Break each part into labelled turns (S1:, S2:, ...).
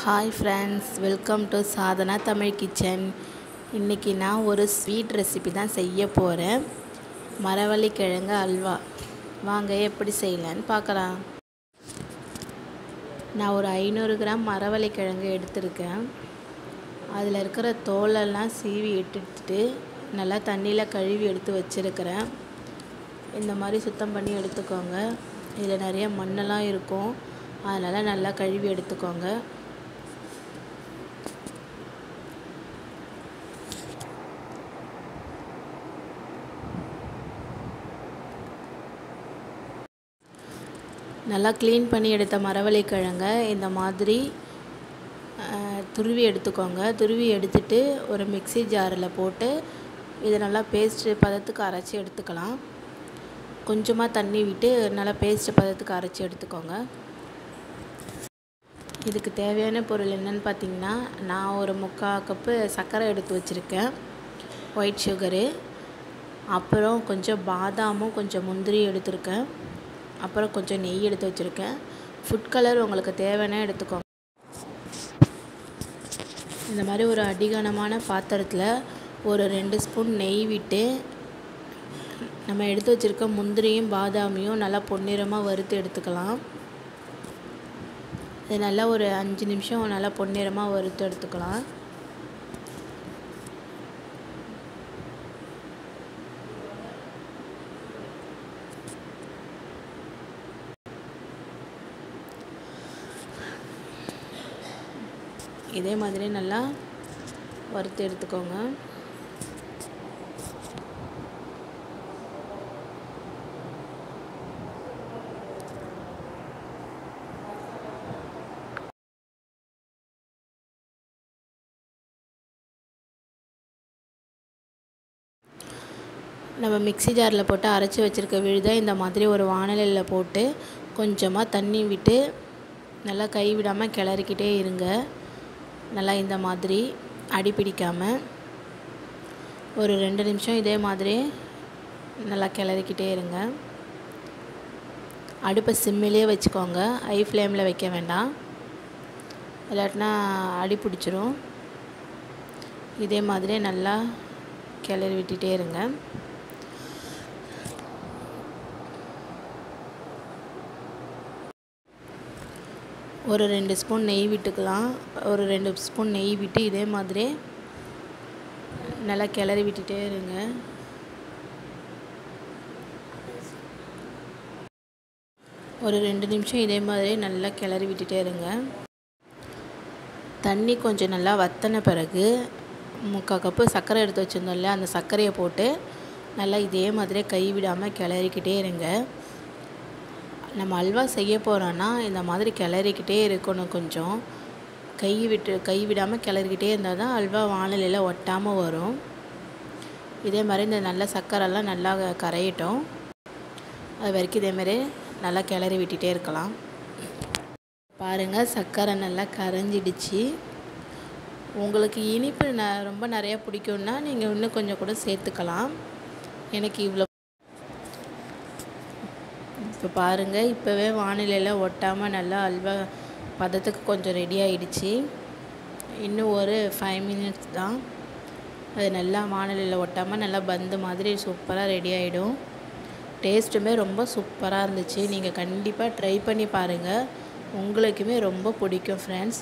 S1: hi friends welcome to Sadhana Tamil kitchen இன்றைக்கி நான் ஒரு ஸ்வீட் ரெசிபி தான் செய்ய போகிறேன் மரவள்ளி கிழங்கு அல்வா வாங்க எப்படி செய்யலான்னு பார்க்கலாம் நான் ஒரு ஐநூறு கிராம் மரவள்ளி கிழங்கு எடுத்திருக்கேன் அதில் இருக்கிற தோலெல்லாம் சீவி எடுத்துட்டு நல்லா தண்ணியில் கழுவி எடுத்து வச்சுருக்கிறேன் இந்த மாதிரி சுத்தம் பண்ணி எடுத்துக்கோங்க இதில் நிறைய மண்ணெல்லாம் இருக்கும் அதனால் நல்லா கழுவி எடுத்துக்கோங்க நல்லா க்ளீன் பண்ணி எடுத்த மரவள்ளி கிழங்க இந்த மாதிரி துருவி எடுத்துக்கோங்க துருவி எடுத்துட்டு ஒரு மிக்சி ஜாரில் போட்டு இதை நல்லா பேஸ்ட்டு பதத்துக்கு அரைச்சி எடுத்துக்கலாம் கொஞ்சமாக தண்ணி விட்டு நல்லா பேஸ்ட்டு பதத்துக்கு அரைச்சி எடுத்துக்கோங்க இதுக்கு தேவையான பொருள் என்னென்னு பார்த்தீங்கன்னா நான் ஒரு முக்கால் கப்பு சர்க்கரை எடுத்து வச்சுருக்கேன் ஒயிட் சுகரு அப்புறம் கொஞ்சம் பாதாமும் கொஞ்சம் முந்திரி எடுத்திருக்கேன் அப்புறம் கொஞ்சம் நெய் எடுத்து வச்சுருக்கேன் ஃபுட் கலர் உங்களுக்கு தேவைன்னா எடுத்துக்கோங்க இந்த மாதிரி ஒரு அடிகனமான பாத்திரத்தில் ஒரு ரெண்டு ஸ்பூன் நெய் விட்டு நம்ம எடுத்து வச்சுருக்க முந்திரியும் பாதாமியும் நல்லா பொன்னிறமாக வறுத்து எடுத்துக்கலாம் இது நல்லா ஒரு அஞ்சு நிமிஷம் நல்லா பொன்னிறமாக வறுத்து எடுத்துக்கலாம் இதே மாதிரி நல்லா வறுத்து எடுத்துக்கோங்க நம்ம மிக்சி ஜாரில் போட்டு அரைச்சி வச்சுருக்க விழுதை இந்த மாதிரி ஒரு வானலியில் போட்டு கொஞ்சமாக தண்ணி விட்டு நல்லா கை விடாமல் கிளறிக்கிட்டே இருங்க நல்லா இந்த மாதிரி அடி பிடிக்காமல் ஒரு ரெண்டு நிமிஷம் இதே மாதிரி நல்லா கிளறிக்கிட்டே இருங்க அடுப்பை சிம்மிலே வச்சுக்கோங்க ஹை ஃப்ளேமில் வைக்க வேண்டாம் இல்லாட்டினா அடி பிடிச்சிரும் இதே மாதிரி நல்லா கிளறி விட்டுட்டே இருங்க ஒரு ரெண்டு ஸ்பூன் நெய் விட்டுக்கலாம் ஒரு ரெண்டு ஸ்பூன் நெய் விட்டு இதே மாதிரி நல்லா கிளறி விட்டுட்டே இருங்க ஒரு ரெண்டு நிமிஷம் இதே மாதிரி நல்லா கிளறி விட்டுட்டே இருங்க தண்ணி கொஞ்சம் நல்லா வத்தின பிறகு முக்கால் கப்பு சர்க்கரை எடுத்து வச்சுருந்தோம்ல அந்த சர்க்கரையை போட்டு நல்லா இதே மாதிரி கை விடாமல் கிளறிக்கிட்டே இருங்க நம்ம அல்வா செய்ய போகிறோன்னா இந்த மாதிரி கிளறிக்கிட்டே இருக்கணும் கொஞ்சம் கை விட்டு கை விடாமல் கிளறிக்கிட்டே இருந்தால் தான் அல்வா வானிலையில் ஒட்டாமல் வரும் இதே மாதிரி இந்த நல்ல சர்க்கரைலாம் நல்லா கரையட்டும் அது வரைக்கும் இதேமாரி நல்லா கிளறி விட்டுட்டே இருக்கலாம் பாருங்கள் சர்க்கரை நல்லா கரைஞ்சிடுச்சு உங்களுக்கு இனிப்பு ந ரொம்ப நிறையா பிடிக்கும்னா நீங்கள் இன்னும் கொஞ்சம் கூட சேர்த்துக்கலாம் எனக்கு இவ்வளோ இப்போ பாருங்கள் இப்போவே வானிலையில் ஒட்டாமல் நல்லா அல்வா பதத்துக்கு கொஞ்சம் ரெடி ஆகிடுச்சு இன்னும் ஒரு ஃபைவ் மினிட்ஸ் தான் அது நல்லா வானிலையில் ஒட்டாமல் நல்லா பந்து மாதிரி சூப்பராக ரெடி ஆகிடும் டேஸ்ட்டுமே ரொம்ப சூப்பராக இருந்துச்சு நீங்கள் கண்டிப்பாக ட்ரை பண்ணி பாருங்கள் உங்களுக்குமே ரொம்ப பிடிக்கும் ஃப்ரெண்ட்ஸ்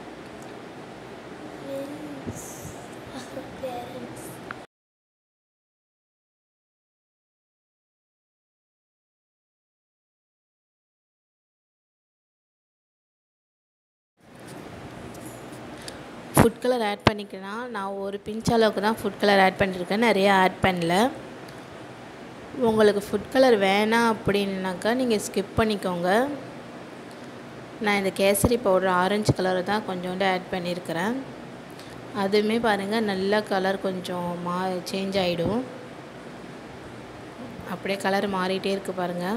S1: ஃபுட் கலர் ஆட் பண்ணிக்கலாம் நான் ஒரு பிஞ்ச் அளவுக்கு தான் ஃபுட் கலர் ஆட் பண்ணியிருக்கேன் நிறைய ஆட் பண்ணல உங்களுக்கு ஃபுட் கலர் வேணாம் அப்படின்னாக்கா நீங்கள் ஸ்கிப் பண்ணிக்கோங்க நான் இந்த கேசரி பவுடர் ஆரஞ்சு கலர் தான் கொஞ்சோண்டு ஆட் பண்ணியிருக்கிறேன் அதுவுமே பாருங்கள் நல்ல கலர் கொஞ்சம் மா சேஞ்ச் ஆகிடும் அப்படியே கலர் மாறிட்டே இருக்குது பாருங்கள்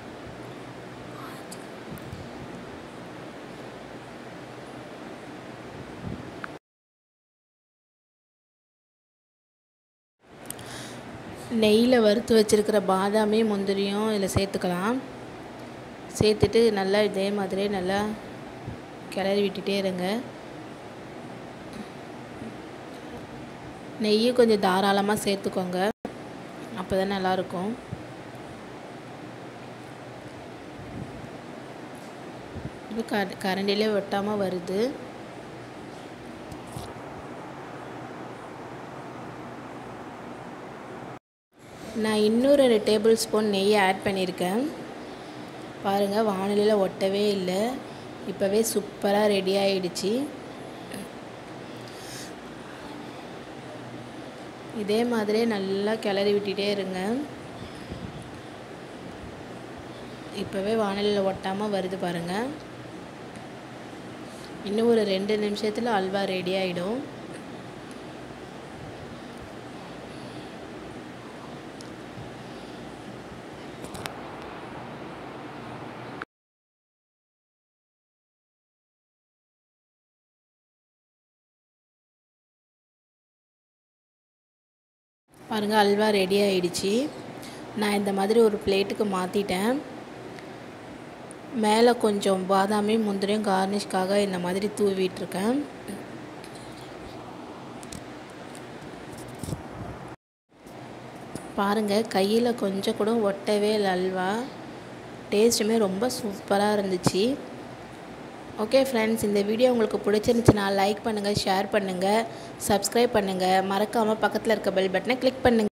S1: நெய்யில் வறுத்து வச்சுருக்கிற பாதாமையும் முந்திரியும் இதில் சேர்த்துக்கலாம் சேர்த்துட்டு நல்லா இதே மாதிரியே நல்லா கிளறி விட்டுட்டே இருங்க நெய்யும் கொஞ்சம் தாராளமாக சேர்த்துக்கோங்க அப்போ தான் நல்லாயிருக்கும் இப்போ க கரண்டிலே வெட்டாமல் வருது நான் இன்னும் ரெண்டு டேபிள் ஸ்பூன் நெய் ஆட் பண்ணியிருக்கேன் பாருங்கள் வானிலையில் ஒட்டவே இல்லை இப்போவே சூப்பராக ரெடி ஆகிடுச்சு இதே மாதிரியே நல்லா கிளறி விட்டுட்டே இருங்க இப்போவே வானிலையில் ஒட்டாமல் வருது பாருங்கள் இன்னும் ஒரு ரெண்டு நிமிஷத்தில் அல்வா ரெடி ஆகிடும் பாருங்கள் அல்வா ரெடி ஆயிடுச்சு நான் இந்த மாதிரி ஒரு பிளேட்டுக்கு மாற்றிட்டேன் மேலே கொஞ்சம் பாதாமி முந்திரியும் கார்னிஷ்காக இந்த மாதிரி தூவிட்டுருக்கேன் பாருங்கள் கையில் கொஞ்சம் கூட ஒட்டவே இல்லை அல்வா டேஸ்ட்டுமே ரொம்ப சூப்பராக இருந்துச்சு ஓகே ஃப்ரெண்ட்ஸ் இந்த வீடியோ உங்களுக்கு பிடிச்சிருந்துச்சுன்னா லைக் பண்ணுங்கள் ஷேர் பண்ணுங்கள் சப்ஸ்கிரைப் பண்ணுங்கள் மறக்காமல் பக்கத்தில் இருக்க பெல் பட்டனை கிளிக் பண்ணுங்கள்